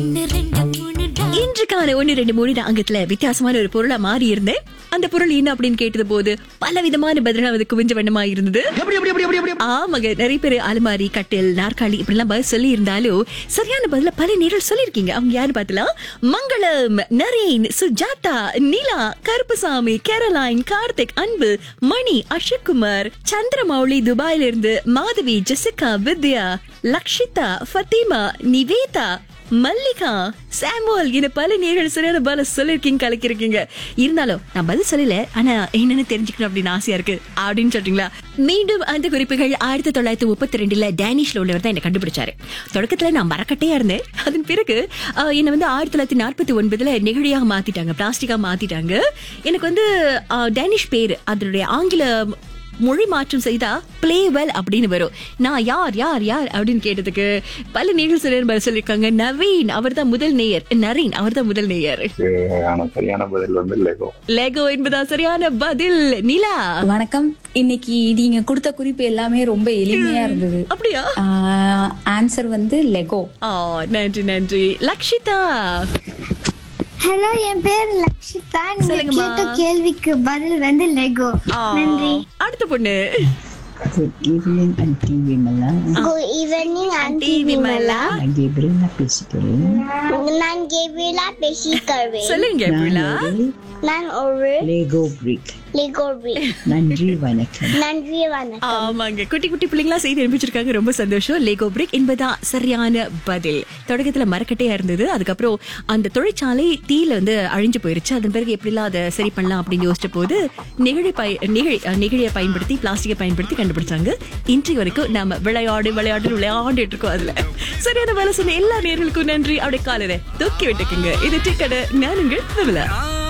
இன்றுக்கான ஒன்னு ரெண்டு மூணு அங்கத்துல வித்தியாசமான ஒரு பொருளா மாறி இருந்தேன் அந்த பொருள் என்ன அப்படின்னு கேட்டது போது பல விதமான பதிலா அது குவிஞ்ச வண்ணமா இருந்தது ஆமாங்க நிறைய பேர் அலுமாரி கட்டில் நாற்காலி இப்படி எல்லாம் பதில் சொல்லி இருந்தாலும் சரியான பதில பல நேரில் சொல்லியிருக்கீங்க அவங்க யாரு பார்த்தலாம் மங்களம் நரேன் சுஜாதா நிலா கருப்புசாமி கேரளைன் கார்த்திக் அன்பு மணி அஷக்குமார் சந்திரமௌலி துபாயில இருந்து மாதவி ஜெசிகா வித்யா லக்ஷிதா ஃபத்திமா நிவேதா மல்லிகா சாமுவல் என பல நேர்கள் சரியான பதில சொல்லிருக்கீங்க கலக்கிருக்கீங்க இருந்தாலும் நான் பதில் சொல்லல ஆனா என்னன்னு தெரிஞ்சுக்கணும் அப்படின்னு ஆசையா இருக்கு அப்படின்னு சொல்றீங்களா மீண்டும் அந்த குறிப்புகள் ஆயிரத்தி தொள்ளாயிரத்தி முப்பத்தி ரெண்டுல டேனிஷ்ல உள்ளவர் தான் என்ன கண்டுபிடிச்சாரு தொடக்கத்துல நான் மரக்கட்டையா இருந்தேன் அதன் பிறகு ஆஹ், என்னை வந்து ஆயிரத்தி தொள்ளாயிரத்தி நாற்பத்தி ஒன்பதுல நெகிழியாக மாத்திட்டாங்க பிளாஸ்டிக்கா மாத்திட்டாங்க எனக்கு வந்து ஆஹ், டேனிஷ் பேரு அதனுடைய ஆங்கில மொழி மாற்றம் செய்தா பிளே வெல் அப்படின்னு வரும் நான் யார் யார் யார் அப்படின்னு கேட்டதுக்கு பல நேர்கள் சிலர் பதில் சொல்லியிருக்காங்க நவீன் அவர் தான் முதல் நேயர் நரீன் அவர் தான் முதல் நேயர் ஆனா சரியான பதில் வந்து லெகோ லெகோ என்பதா சரியான பதில் நிலா வணக்கம் இன்னைக்கு நீங்க கொடுத்த குறிப்பு எல்லாமே ரொம்ப எளிமையா இருந்தது அப்படியா ஆன்சர் வந்து லெகோ ஆ நன்றி நன்றி லக்ஷிதா ஹலோ என் பேர் லக்ஷிதா நீங்க சொல்லுங்கம்மா. கேட்ட கேள்விக்கு பதில் வந்து லெகோ ஆ, நன்றி அடுத்த பொண்ணு Good evening, Auntie Vimala. Good evening auntie Vimala நான் கேப்ரியலா பேசிக்கிறேன் நான் கேபிலா பேசிக்கிறேன் சொல்லுங்க பிள்ளா நான் ஒரு லேகோ பிரிக் லெகோ பிரிக் நன்றி வணக்கம் நன்றி வணக்கம் ஆமாங்க குட்டி குட்டி பிள்ளைங்களா செய்தி அனுப்பிச்சிருக்காங்க ரொம்ப சந்தோஷம் லேகோ பிரேக் என்பதான் சரியான பதில் தொடக்கத்துல மரக்கட்டையா இருந்தது அதுக்கப்புறம் அந்த தொழிற்சாலை தீல வந்து அழிஞ்சு போயிருச்சு அதன் பிறகு எப்படிலாம் அதை சரி பண்ணலாம் அப்படின்னு யோசிச்ச போது நெகிழி பய நெகிழி நெகிழியை பயன்படுத்தி பிளாஸ்டிக்கை பயன்படுத்தி கண்டுபிடிச்சாங்க இன்றைய வரைக்கும் நாம விளையாடு விளையாடு விளையாண்டுட்டு இருக்கோம் அதுல சரியான வேலை சொன்ன எல்லா நேர்களுக்கும் நன்றி அப்படியே காலரை தூக்கி விட்டுக்குங்க இது டிக்கெட் நானுங்கள் விமலா